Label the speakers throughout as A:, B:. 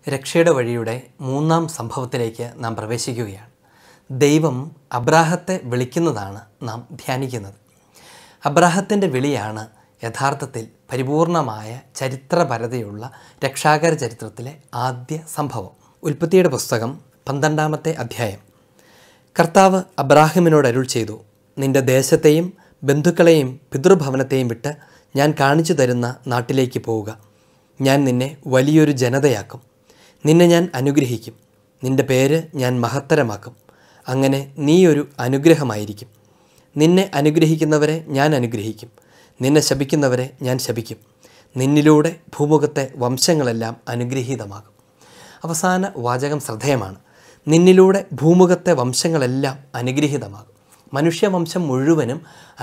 A: രക്ഷയുടെ വഴിയുടെ മൂന്നാം സംഭവത്തിലേക്ക് നാം പ്രവേശിക്കുകയാണ് ദൈവം അബ്രാഹത്തെ വിളിക്കുന്നതാണ് നാം ധ്യാനിക്കുന്നത് അബ്രാഹത്തിൻ്റെ വിളിയാണ് യഥാർത്ഥത്തിൽ പരിപൂർണമായ ചരിത്രപരതയുള്ള രക്ഷാകര ചരിത്രത്തിലെ ആദ്യ സംഭവം ഉൽപ്പത്തിയുടെ പുസ്തകം പന്ത്രണ്ടാമത്തെ അധ്യായം കർത്താവ് അബ്രാഹിമിനോട് അരുൾ ചെയ്തു നിന്റെ ദേശത്തെയും ബന്ധുക്കളെയും പിതൃഭവനത്തെയും വിട്ട് ഞാൻ കാണിച്ചു തരുന്ന നാട്ടിലേക്ക് പോവുക ഞാൻ നിന്നെ വലിയൊരു ജനതയാക്കും നിന്നെ ഞാൻ അനുഗ്രഹിക്കും നിന്റെ പേര് ഞാൻ മഹത്തരമാക്കും അങ്ങനെ നീ ഒരു അനുഗ്രഹമായിരിക്കും നിന്നെ അനുഗ്രഹിക്കുന്നവരെ ഞാൻ അനുഗ്രഹിക്കും നിന്നെ ശപിക്കുന്നവരെ ഞാൻ ശപിക്കും നിന്നിലൂടെ ഭൂമുഖത്തെ വംശങ്ങളെല്ലാം അനുഗ്രഹീതമാകും അവസാന വാചകം ശ്രദ്ധേയമാണ് നിന്നിലൂടെ ഭൂമുഖത്തെ വംശങ്ങളെല്ലാം അനുഗ്രഹീതമാകും മനുഷ്യവംശം മുഴുവനും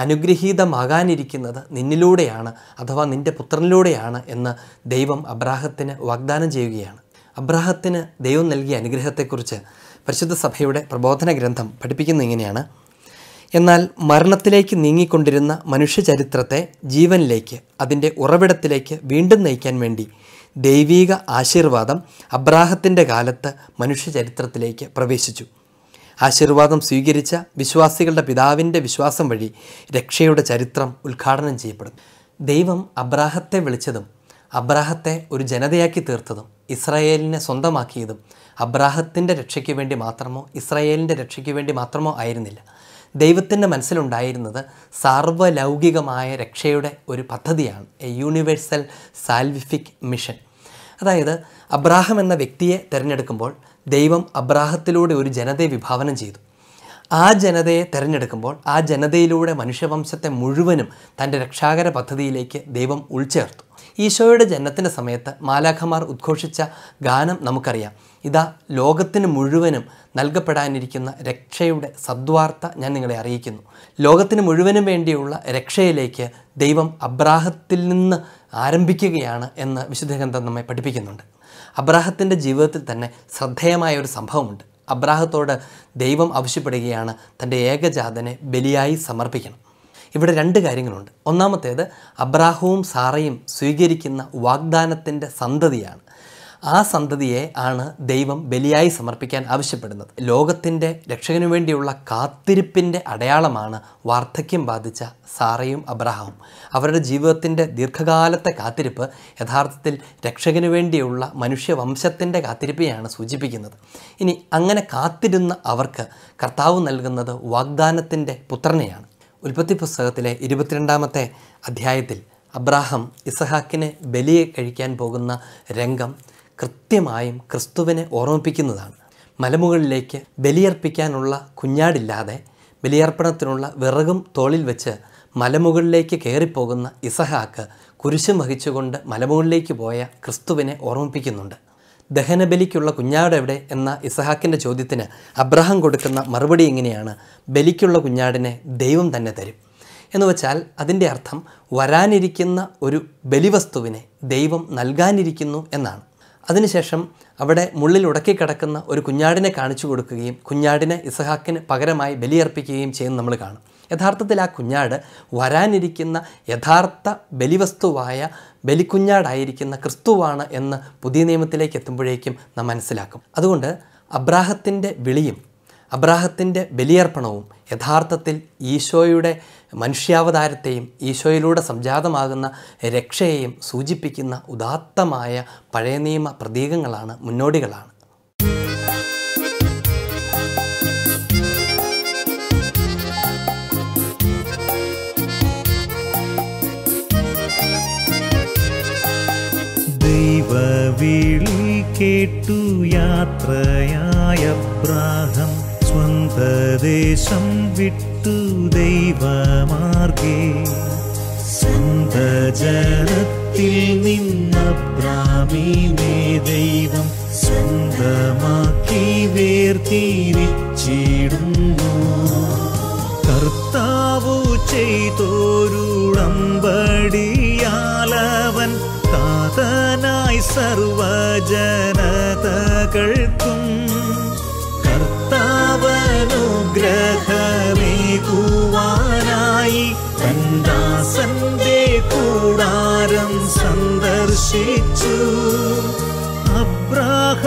A: അനുഗ്രഹീതമാകാനിരിക്കുന്നത് നിന്നിലൂടെയാണ് അഥവാ നിൻ്റെ പുത്രനിലൂടെയാണ് എന്ന് ദൈവം അബ്രാഹത്തിന് വാഗ്ദാനം ചെയ്യുകയാണ് അബ്രാഹത്തിന് ദൈവം നൽകിയ അനുഗ്രഹത്തെക്കുറിച്ച് പരിശുദ്ധ സഭയുടെ പ്രബോധന ഗ്രന്ഥം പഠിപ്പിക്കുന്ന ഇങ്ങനെയാണ് എന്നാൽ മരണത്തിലേക്ക് നീങ്ങിക്കൊണ്ടിരുന്ന മനുഷ്യചരിത്രത്തെ ജീവനിലേക്ക് അതിൻ്റെ ഉറവിടത്തിലേക്ക് വീണ്ടും നയിക്കാൻ വേണ്ടി ദൈവീക ആശീർവാദം അബ്രാഹത്തിൻ്റെ കാലത്ത് മനുഷ്യചരിത്രത്തിലേക്ക് പ്രവേശിച്ചു ആശീർവാദം സ്വീകരിച്ച വിശ്വാസികളുടെ പിതാവിൻ്റെ വിശ്വാസം വഴി രക്ഷയുടെ ചരിത്രം ഉദ്ഘാടനം ചെയ്യപ്പെടും ദൈവം അബ്രാഹത്തെ വിളിച്ചതും അബ്രാഹത്തെ ഒരു ജനതയാക്കി തീർത്തതും ഇസ്രായേലിനെ സ്വന്തമാക്കിയതും അബ്രാഹത്തിൻ്റെ രക്ഷയ്ക്ക് വേണ്ടി മാത്രമോ ഇസ്രായേലിൻ്റെ രക്ഷയ്ക്ക് വേണ്ടി മാത്രമോ ആയിരുന്നില്ല ദൈവത്തിൻ്റെ മനസ്സിലുണ്ടായിരുന്നത് സാർവലൗകികമായ രക്ഷയുടെ ഒരു പദ്ധതിയാണ് എ യൂണിവേഴ്സൽ സാൽവിഫിക് മിഷൻ അതായത് അബ്രാഹം എന്ന വ്യക്തിയെ തിരഞ്ഞെടുക്കുമ്പോൾ ദൈവം അബ്രാഹത്തിലൂടെ ഒരു ജനതയെ വിഭാവനം ചെയ്തു ആ ജനതയെ തിരഞ്ഞെടുക്കുമ്പോൾ ആ ജനതയിലൂടെ മനുഷ്യവംശത്തെ മുഴുവനും തൻ്റെ രക്ഷാകര പദ്ധതിയിലേക്ക് ദൈവം ഉൾച്ചേർത്തു ഈശോയുടെ ജനനത്തിൻ്റെ സമയത്ത് മാലാഖമാർ ഉദ്ഘോഷിച്ച ഗാനം നമുക്കറിയാം ഇതാ ലോകത്തിന് മുഴുവനും നൽകപ്പെടാനിരിക്കുന്ന രക്ഷയുടെ സദ്വാർത്ത ഞാൻ നിങ്ങളെ അറിയിക്കുന്നു ലോകത്തിന് മുഴുവനും വേണ്ടിയുള്ള രക്ഷയിലേക്ക് ദൈവം അബ്രാഹത്തിൽ നിന്ന് ആരംഭിക്കുകയാണ് എന്ന് വിശുദ്ധ ഗ്രന്ഥം നമ്മെ പഠിപ്പിക്കുന്നുണ്ട് അബ്രാഹത്തിൻ്റെ ജീവിതത്തിൽ തന്നെ ശ്രദ്ധേയമായ ഒരു സംഭവമുണ്ട് അബ്രാഹത്തോട് ദൈവം ആവശ്യപ്പെടുകയാണ് തൻ്റെ ഏകജാതനെ ബലിയായി സമർപ്പിക്കണം ഇവിടെ രണ്ട് കാര്യങ്ങളുണ്ട് ഒന്നാമത്തേത് അബ്രാഹവും സാറയും സ്വീകരിക്കുന്ന വാഗ്ദാനത്തിൻ്റെ സന്തതിയാണ് ആ സന്തതിയെ ആണ് ദൈവം ബലിയായി സമർപ്പിക്കാൻ ആവശ്യപ്പെടുന്നത് ലോകത്തിൻ്റെ രക്ഷകനു വേണ്ടിയുള്ള കാത്തിരിപ്പിൻ്റെ അടയാളമാണ് വാർദ്ധക്യം ബാധിച്ച സാറയും അബ്രാഹവും അവരുടെ ജീവിതത്തിൻ്റെ ദീർഘകാലത്തെ കാത്തിരിപ്പ് യഥാർത്ഥത്തിൽ രക്ഷകനു വേണ്ടിയുള്ള മനുഷ്യവംശത്തിൻ്റെ കാത്തിരിപ്പിയാണ് സൂചിപ്പിക്കുന്നത് ഇനി അങ്ങനെ കാത്തിരുന്ന അവർക്ക് കർത്താവ് നൽകുന്നത് വാഗ്ദാനത്തിൻ്റെ പുത്രനെയാണ് ഉൽപ്പത്തി പുസ്തകത്തിലെ ഇരുപത്തിരണ്ടാമത്തെ അധ്യായത്തിൽ അബ്രാഹം ഇസഹാക്കിനെ ബലിയെ കഴിക്കാൻ പോകുന്ന രംഗം കൃത്യമായും ക്രിസ്തുവിനെ ഓർമ്മിപ്പിക്കുന്നതാണ് മലമുകളിലേക്ക് ബലിയർപ്പിക്കാനുള്ള കുഞ്ഞാടില്ലാതെ ബലിയർപ്പണത്തിനുള്ള വിറകും തോളിൽ വെച്ച് മലമുകളിലേക്ക് കയറിപ്പോകുന്ന ഇസഹാക്ക് കുരിശും വഹിച്ചുകൊണ്ട് മലമുകളിലേക്ക് പോയ ക്രിസ്തുവിനെ ഓർമ്മിപ്പിക്കുന്നുണ്ട് ദഹനബലിക്കുള്ള കുഞ്ഞാട് എവിടെ എന്ന ഇസഹാക്കിൻ്റെ ചോദ്യത്തിന് അബ്രഹാം കൊടുക്കുന്ന മറുപടി ഇങ്ങനെയാണ് ബലിക്കുള്ള കുഞ്ഞാടിനെ ദൈവം തന്നെ തരും എന്ന് വെച്ചാൽ അതിൻ്റെ അർത്ഥം വരാനിരിക്കുന്ന ഒരു ബലിവസ്തുവിനെ ദൈവം നൽകാനിരിക്കുന്നു എന്നാണ് അതിനുശേഷം അവിടെ മുള്ളിൽ ഉടക്കിക്കിടക്കുന്ന ഒരു കുഞ്ഞാടിനെ കാണിച്ചു കൊടുക്കുകയും കുഞ്ഞാടിനെ ഇസഹാക്കിന് പകരമായി ബലിയർപ്പിക്കുകയും ചെയ്യുന്ന നമ്മൾ കാണും യഥാർത്ഥത്തിൽ ആ കുഞ്ഞാട് വരാനിരിക്കുന്ന യഥാർത്ഥ ബലിവസ്തുവായ ബലിക്കുഞ്ഞാടായിരിക്കുന്ന ക്രിസ്തുവാണ് എന്ന് പുതിയ നിയമത്തിലേക്ക് എത്തുമ്പോഴേക്കും നാം മനസ്സിലാക്കും അതുകൊണ്ട് അബ്രാഹത്തിൻ്റെ വിളിയും അബ്രാഹത്തിൻ്റെ ബലിയർപ്പണവും യഥാർത്ഥത്തിൽ ഈശോയുടെ മനുഷ്യാവതാരത്തെയും ഈശോയിലൂടെ സംജാതമാകുന്ന രക്ഷയെയും സൂചിപ്പിക്കുന്ന ഉദാത്തമായ പഴയ നിയമ പ്രതീകങ്ങളാണ് മുന്നോടികളാണ്
B: ദൈവവിളി കേട്ടു യാത്രയായ അബ്രാഹം സ്വന്തദേശം വിട്ടു ദൈവമാർഗേ സ്വന്ത ജനത്തിൽ നിന്നബ്രാമീനെ ദൈവം സ്വന്തമാക്കി വേർതിരിച്ചിടുന്നു കർത്താവു ചെയ്തോരുടമ്പടിയാലവൻ താതനായി സർവജനതകൾക്കും കർത്താവനുഗ്രഹമേകുവാനായി തന്ദാസന്റെ കൂടാരം സന്ദർശിച്ചു അബ്രാഹ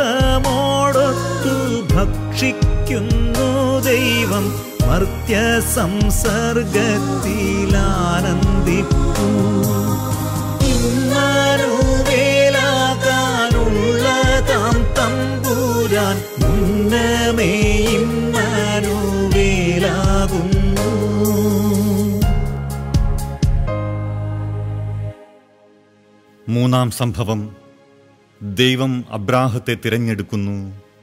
B: രക്ഷിക്കുന്നു ദൈവം മർത്യ സംസർഗത്തിൽ ആനന്ദിപ്പൂ ഇമ്മാനുവേലാകാനുള്ളതാം തമ്പുരാൻ മുന്നമേ ഇമ്മാനുവേലാകുന്നു
C: മൂന്നാം സംഭവം ദൈവം അബ്രാഹത്തെ തിരഞ്ഞെടുക്കുന്നു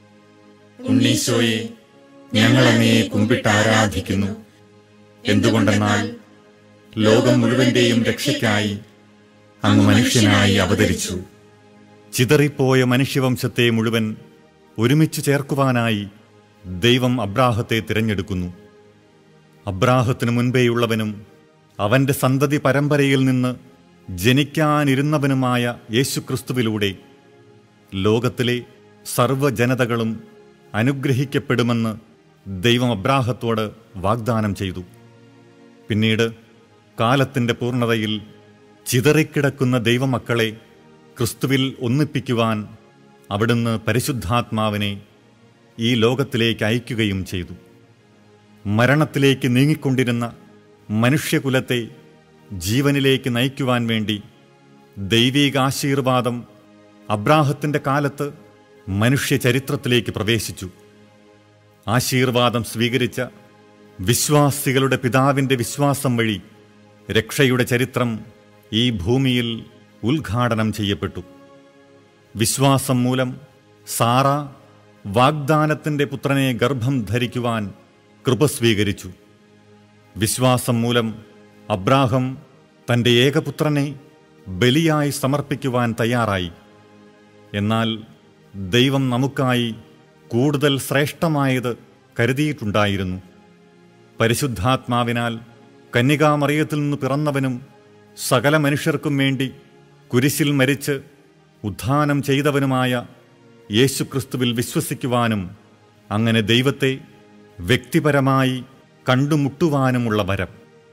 D: ഉണ്ണീശോയെ ഞങ്ങൾ അങ്ങയെ കുമ്പിട്ട് ആരാധിക്കുന്നു എന്തുകൊണ്ടെന്നാൽ ലോകം മുഴുവന്റെയും രക്ഷയ്ക്കായി അങ്ങ് മനുഷ്യനായി അവതരിച്ചു
C: ചിതറിപ്പോയ മനുഷ്യവംശത്തെ മുഴുവൻ ഒരുമിച്ച് ചേർക്കുവാനായി ദൈവം അബ്രാഹത്തെ തിരഞ്ഞെടുക്കുന്നു അബ്രാഹത്തിനു മുൻപേയുള്ളവനും അവന്റെ സന്തതി പരമ്പരയിൽ നിന്ന് ജനിക്കാനിരുന്നവനുമായ യേശുക്രിസ്തുവിലൂടെ ലോകത്തിലെ സർവ്വജനതകളും അനുഗ്രഹിക്കപ്പെടുമെന്ന് ദൈവം അബ്രാഹത്തോട് വാഗ്ദാനം ചെയ്തു പിന്നീട് കാലത്തിന്റെ പൂർണ്ണതയിൽ ചിതറിക്കിടക്കുന്ന ദൈവമക്കളെ ക്രിസ്തുവിൽ ഒന്നിപ്പിക്കുവാൻ അവിടുന്ന് പരിശുദ്ധാത്മാവിനെ ഈ ലോകത്തിലേക്ക് അയക്കുകയും ചെയ്തു മരണത്തിലേക്ക് നീങ്ങിക്കൊണ്ടിരുന്ന മനുഷ്യകുലത്തെ ജീവനിലേക്ക് നയിക്കുവാൻ വേണ്ടി ദൈവിക ആശീർവാദം അബ്രാഹത്തിന്റെ കാലത്ത് മനുഷ്യ ചരിത്രത്തിലേക്ക് പ്രവേശിച്ചു ആശീർവാദം സ്വീകരിച്ച വിശ്വാസികളുടെ പിതാവിന്റെ വിശ്വാസം വഴി രക്ഷയുടെ ചരിത്രം ഈ ഭൂമിയിൽ ഉദ്ഘാടനം ചെയ്യപ്പെട്ടു വിശ്വാസം മൂലം സാറ വാഗ്ദാനത്തിന്റെ പുത്രനെ ഗർഭം ധരിക്കുവാൻ കൃപ സ്വീകരിച്ചു വിശ്വാസം മൂലം അബ്രാഹം തന്റെ ഏകപുത്രനെ ബലിയായി സമർപ്പിക്കുവാൻ തയ്യാറായി എന്നാൽ ദൈവം നമുക്കായി കൂടുതൽ ശ്രേഷ്ഠമായത് കരുതിയിട്ടുണ്ടായിരുന്നു പരിശുദ്ധാത്മാവിനാൽ കന്യകാമറിയത്തിൽ നിന്ന് പിറന്നവനും സകല മനുഷ്യർക്കും വേണ്ടി കുരിശിൽ മരിച്ച് ഉത്ഥാനം ചെയ്തവനുമായ യേശുക്രിസ്തുവിൽ വിശ്വസിക്കുവാനും അങ്ങനെ ദൈവത്തെ വ്യക്തിപരമായി കണ്ടുമുട്ടുവാനുമുള്ള വരം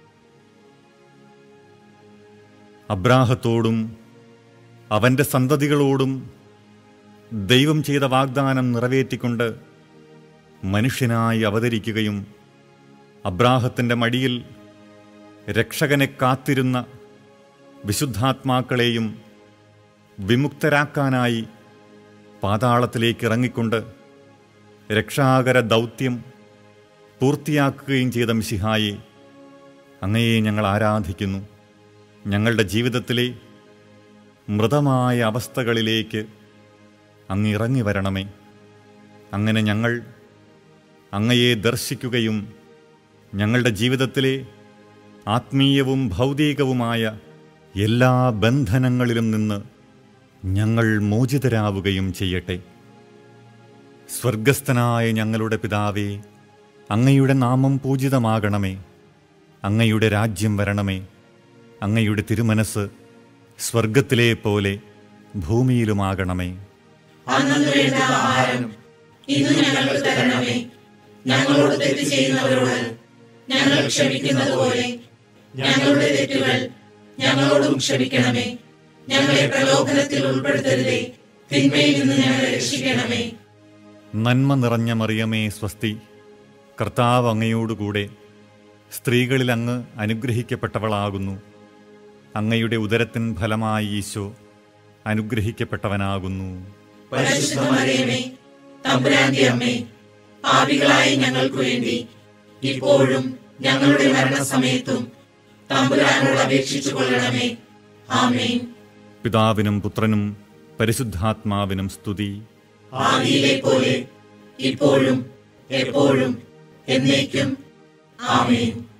C: അബ്രാഹത്തോടും അവന്റെ സന്തതികളോടും ദൈവം ചെയ്ത വാഗ്ദാനം നിറവേറ്റിക്കൊണ്ട് മനുഷ്യനായി അവതരിക്കുകയും അബ്രാഹത്തിന്റെ മടിയിൽ രക്ഷകനെ കാത്തിരുന്ന വിശുദ്ധാത്മാക്കളെയും വിമുക്തരാക്കാനായി പാതാളത്തിലേക്ക് ഇറങ്ങിക്കൊണ്ട് രക്ഷാകര ദൗത്യം പൂർത്തിയാക്കുകയും ചെയ്ത മിശിഹായെ അങ്ങയെ ഞങ്ങൾ ആരാധിക്കുന്നു ഞങ്ങളുടെ ജീവിതത്തിലെ മൃതമായ അവസ്ഥകളിലേക്ക് അങ്ങ് ഇറങ്ങി വരണമേ അങ്ങനെ ഞങ്ങൾ അങ്ങയെ ദർശിക്കുകയും ഞങ്ങളുടെ ജീവിതത്തിലെ ആത്മീയവും ഭൗതികവുമായ എല്ലാ ബന്ധനങ്ങളിലും നിന്ന് ഞങ്ങൾ മോചിതരാവുകയും ചെയ്യട്ടെ സ്വർഗസ്ഥനായ ഞങ്ങളുടെ പിതാവേ അങ്ങയുടെ നാമം പൂജിതമാകണമേ അങ്ങയുടെ രാജ്യം വരണമേ അങ്ങയുടെ തിരുമനസ് സ്വർഗത്തിലെ പോലെ ഭൂമിയിലുമാകണമേ
D: അന്നു വേണ്ട ആഹാരം ഇന്ന് ഞങ്ങൾക്ക് തരണമേ ഞങ്ങളോട് തെറ്റ് ചെയ്യുന്നവരോട് ഞങ്ങൾ ക്ഷമിക്കുന്നത് പോലെ ഞങ്ങളുടെ തെറ്റുകൾ ഞങ്ങളോടും ക്ഷമിക്കണമേ ഞങ്ങളെ പ്രലോഭനത്തിൽ ഉൾപ്പെടുത്തരുതേ തിന്മയിൽ നിന്ന് ഞങ്ങളെ രക്ഷിക്കണമേ
C: നന്മ നിറഞ്ഞ മറിയമേ സ്വസ്തി കർത്താവ് അങ്ങയോടുകൂടെ സ്ത്രീകളിൽ അങ്ങ് അനുഗ്രഹിക്കപ്പെട്ടവളാകുന്നു അങ്ങയുടെ ഉദരത്തിൻ ഫലമായി ഈശോ അനുഗ്രഹിക്കപ്പെട്ടവനാകുന്നു
D: പരിശുദ്ധ മറിയമേ തമ്പുരാന്റെ അമ്മേ പാപികളായ ഞങ്ങൾക്ക് വേണ്ടി ഇപ്പോഴും ഞങ്ങളുടെ മരണസമയത്തും തമ്പുരാനോട് അപേക്ഷിച്ചു കൊള്ളണമേ ആമേൻ
C: പിതാവിനും പുത്രനും പരിശുദ്ധാത്മാവിനും സ്തുതി
D: ആദിയിലെ പോലെ ഇപ്പോഴും എപ്പോഴും എന്നേക്കും ആമേൻ